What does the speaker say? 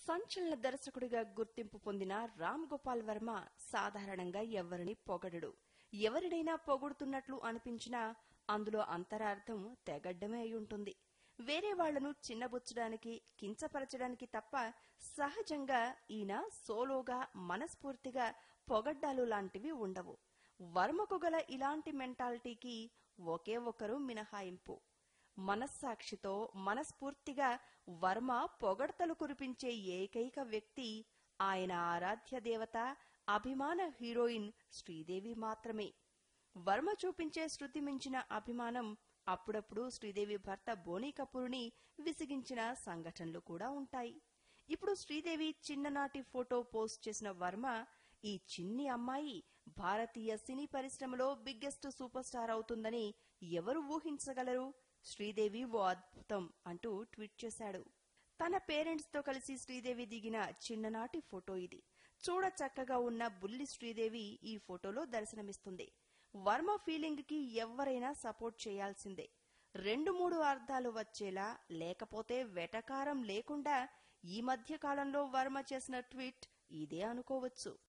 సంచలన దర్శకుడిగా గుర్తింపు పొందిన రామ్ గోపాల్ వర్మ సాధారణంగా ఎవరిని పొగడడు ఎవరినైనా పొగుడుతున్నట్లు అనిపించినా అందులో అంతరార్థం తెగడ్డమే అయి ఉంటుంది వేరే వాళ్లను చిన్నబుచ్చడానికి కించపరచడానికి తప్ప సహజంగా ఈయన సోలోగా మనస్ఫూర్తిగా పొగడ్డాలు లాంటివి ఉండవు వర్మకు గల ఇలాంటి మెంటాలిటీకి ఒకే ఒకరు మినహాయింపు మనస్సాక్షితో మనస్ఫూర్తిగా వర్మ పొగడ్తలు కురిపించే ఏకైక వ్యక్తి ఆయన ఆరాధ్య దేవత అభిమాన హీరోయిన్ శ్రీదేవి మాత్రమే వర్మ చూపించే శృతి మించిన అభిమానం అప్పుడప్పుడు శ్రీదేవి భర్త బోనీ కపూర్ని విసిగించిన సంఘటనలు కూడా ఉంటాయి ఇప్పుడు శ్రీదేవి చిన్ననాటి ఫోటో పోస్ట్ చేసిన వర్మ ఈ చిన్ని అమ్మాయి భారతీయ సినీ పరిశ్రమలో బిగ్గెస్ట్ సూపర్ స్టార్ అవుతుందని ఎవరు ఊహించగలరు శ్రీదేవి ఓ అద్భుతం అంటూ ట్వీట్ చేశాడు తన పేరెంట్స్ తో కలిసి శ్రీదేవి దిగిన చిన్ననాటి ఫోటో ఇది చూడ చక్కగా ఉన్న బుల్లి శ్రీదేవి ఈ ఫోటోలో దర్శనమిస్తుంది వర్మ ఫీలింగ్ కి ఎవరైనా సపోర్ట్ చేయాల్సిందే రెండు మూడు అర్థాలు వచ్చేలా లేకపోతే వెటకారం లేకుండా ఈ మధ్య కాలంలో వర్మ చేసిన ట్వీట్ ఇదే అనుకోవచ్చు